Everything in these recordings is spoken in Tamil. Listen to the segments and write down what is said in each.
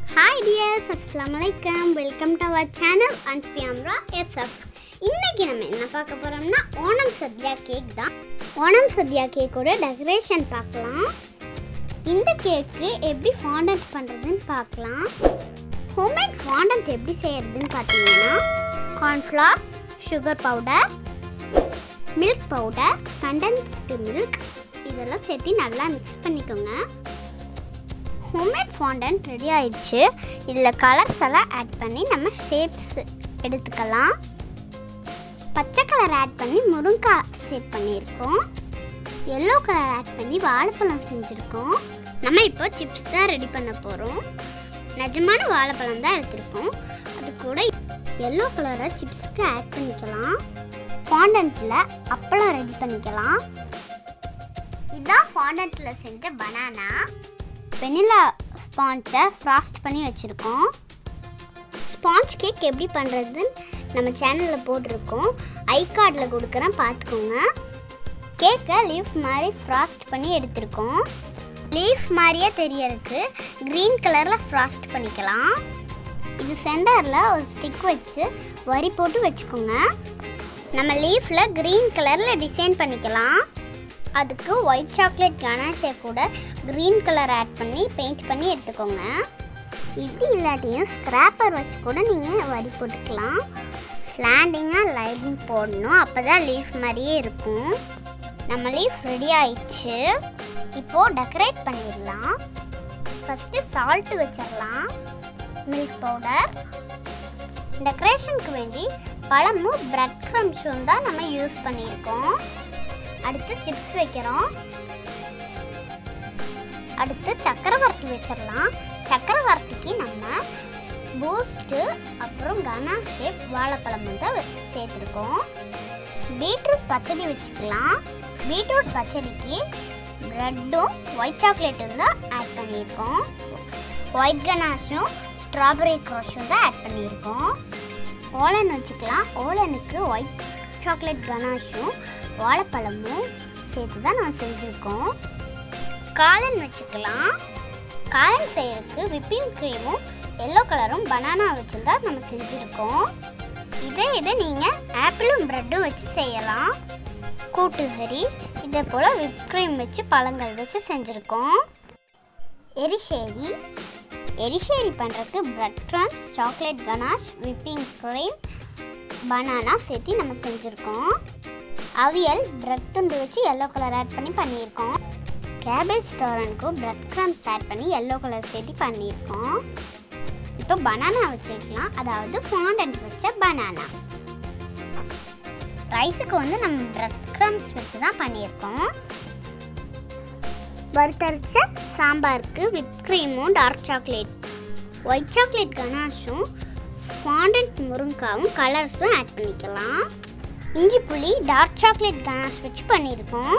ஹாய் டியர்ஸ் அஸ்லாம் வலைக்கம் welcome to our channel and ஃபியாம்ரா எஸ்எஃப் இன்னைக்கு நம்ம என்ன பார்க்க போறோம்னா ஓணம் சத்யா கேக் தான் ஓணம் சத்யா கேக்கோட டெக்கரேஷன் பார்க்கலாம் இந்த கேக்கு எப்படி ஃபாண்டன்ட் பண்ணுறதுன்னு பார்க்கலாம் ஹோம்மேட் ஃபாண்டன்ட் எப்படி செய்யறதுன்னு பார்த்தீங்கன்னா cornflour sugar powder milk powder condensed milk இதெல்லாம் சேர்த்து நல்லா மிக்ஸ் பண்ணிக்கோங்க ஹோம்மேட் ஃபாண்டன்ட் ரெடி ஆயிடுச்சு இதில் கலர்ஸ் எல்லாம் ஆட் பண்ணி நம்ம ஷேப்ஸ் எடுத்துக்கலாம் பச்சை கலர் ஆட் பண்ணி முருங்காய் ஷேப் பண்ணியிருக்கோம் எல்லோ கலர் ஆட் பண்ணி வாழைப்பழம் செஞ்சுருக்கோம் நம்ம இப்போ சிப்ஸ் தான் ரெடி பண்ண போகிறோம் நிஜமான வாழைப்பழம் தான் எடுத்திருக்கோம் அது கூட எல்லோ கலரை சிப்ஸ்க்கு ஆட் பண்ணிக்கலாம் ஃபாண்டன்ட்டில் அப்பளம் ரெடி பண்ணிக்கலாம் இதுதான் ஃபாண்டன்ட்டில் செஞ்ச பனானா வெனிலா ஸ்பாஞ்சை ஃப்ராஸ்ட் பண்ணி வச்சுருக்கோம் ஸ்பாஞ்ச் கேக் எப்படி பண்ணுறதுன்னு நம்ம சேனலில் போட்டிருக்கோம் ஐ கார்டில் கொடுக்குறேன் பார்த்துக்கோங்க கேக்கை லீஃப் மாதிரி ஃப்ராஸ்ட் பண்ணி எடுத்திருக்கோம் லீஃப் மாதிரியே தெரியறதுக்கு க்ரீன் கலரில் ஃப்ராஸ்ட் பண்ணிக்கலாம் இது சென்டரில் ஒரு ஸ்டிக் வச்சு வரி போட்டு வச்சுக்கோங்க நம்ம லீஃபில் க்ரீன் கலரில் டிசைன் பண்ணிக்கலாம் அதுக்கு ஒயிட் சாக்லேட் கனாஷை கூட க்ரீன் கலர் ஆட் பண்ணி பெயிண்ட் பண்ணி எடுத்துக்கோங்க இப்படி இல்லாட்டியும் ஸ்க்ராப்பர் வச்சு கூட நீங்கள் வரி போட்டுக்கலாம் ஸ்லாண்டிங்காக லைனிங் போடணும் அப்போ தான் லீஃப் மாதிரியே இருக்கும் நம்ம லீஃப் ரெடி ஆயிடுச்சு இப்போது டெக்கரேட் பண்ணிடலாம் ஃபஸ்ட்டு சால்ட்டு வச்சிடலாம் மில்க் பவுடர் டெக்கரேஷனுக்கு வேண்டி பழமும் பிரெட் க்ரம்ஸும் தான் நம்ம யூஸ் பண்ணியிருக்கோம் அடுத்து சிப்ஸ் வைக்கிறோம் அடுத்து சக்கரவர்த்தி வச்சிடலாம் சக்கரவர்த்திக்கு நம்ம பூஸ்ட்டு அப்புறம் கனா ஷேப் வாழைப்பழம் தான் வெ- சேர்த்துருக்கோம் பீட்ரூட் பச்சடி வச்சுக்கலாம் பீட்ரூட் பச்சடிக்கு ப்ரெட்டும் ஒயிட் சாக்லேட்டும் தான் ஆட் பண்ணியிருக்கோம் ஒயிட் கனாஷும் ஸ்ட்ராபெரி க்ரோஷும் தான் ஆட் பண்ணியிருக்கோம் ஓலன் வச்சுக்கலாம் ஓலனுக்கு ஒயிட் சாக்லேட் கனாஷும் வாழைப்பழமும் சேர்த்து தான் நம்ம செஞ்சுருக்கோம் காளான் வச்சுக்கலாம் காளான் செய்யறதுக்கு விப்பிங் க்ரீமும் எல்லோ கலரும் பனானா வச்சு தான் நம்ம செஞ்சுருக்கோம் இதே இதை நீங்கள் ஆப்பிளும் ப்ரெட்டும் வச்சு செய்யலாம் கூட்டுகறி இதே போல் விப் க்ரீம் வச்சு பழங்கள் வச்சு செஞ்சுருக்கோம் எரிசேரி எரிசேரி பண்ணுறதுக்கு bread crumbs chocolate ganache whipping cream banana சேர்த்து நம்ம செஞ்சுருக்கோம் அவியல் பிரெட் துண்டு வச்சு எல்லோ கலர் ஆட் பண்ணி பண்ணியிருக்கோம் கேபேஜ் டோரனுக்கு பிரெட் க்ரம்ஸ் ஆட் பண்ணி எல்லோ கலர் சேர்த்து பண்ணியிருக்கோம் இப்போ பனானா வச்சுக்கலாம் அதாவது ஃபாண்டன்ட் வச்ச பனானா ரைஸுக்கு வந்து நம்ம பிரெட் க்ரம்ஸ் வச்சு தான் பண்ணியிருக்கோம் வறுத்தரிச்ச சாம்பாருக்கு விப் க்ரீமும் டார்க் சாக்லேட் ஒயிட் சாக்லேட் கனாஷும் ஃபாண்டன்ட் முருங்காவும் கலர்ஸும் ஆட் பண்ணிக்கலாம் இஞ்சி புளி டார்க் சாக்லேட் கனாஷ் வச்சு பண்ணியிருக்கோம்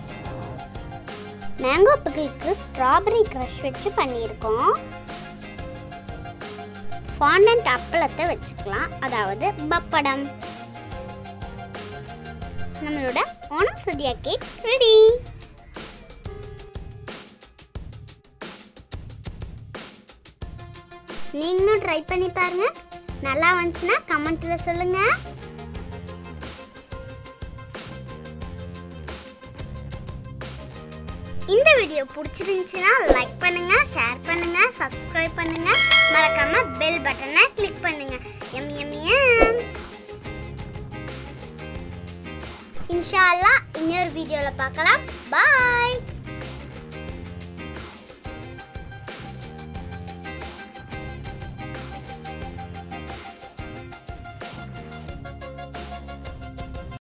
மேங்கோ பிக்கிளுக்கு ஸ்ட்ராபெரி க்ரஷ் வச்சு பண்ணியிருக்கோம் ஃபாண்டன்ட் அப்பளத்தை வச்சுக்கலாம் அதாவது பப்படம் நம்மளோட ஓணம் சதியா கேக் ரெடி நீங்களும் ட்ரை பண்ணி பாருங்க நல்லா வந்துச்சுன்னா கமெண்ட்ல சொல்லுங்க இந்த வீடியோ பிடிச்சிருந்துச்சுன்னா லைக் பண்ணுங்க ஷேர் பண்ணுங்க சப்ஸ்கிரைப் பண்ணுங்க மறக்காம பெல் பட்டனை கிளிக் பண்ணுங்க எம் எம் எம் இன்ஷா அல்லாஹ் இன்னொரு வீடியோவில் பார்க்கலாம் பாய்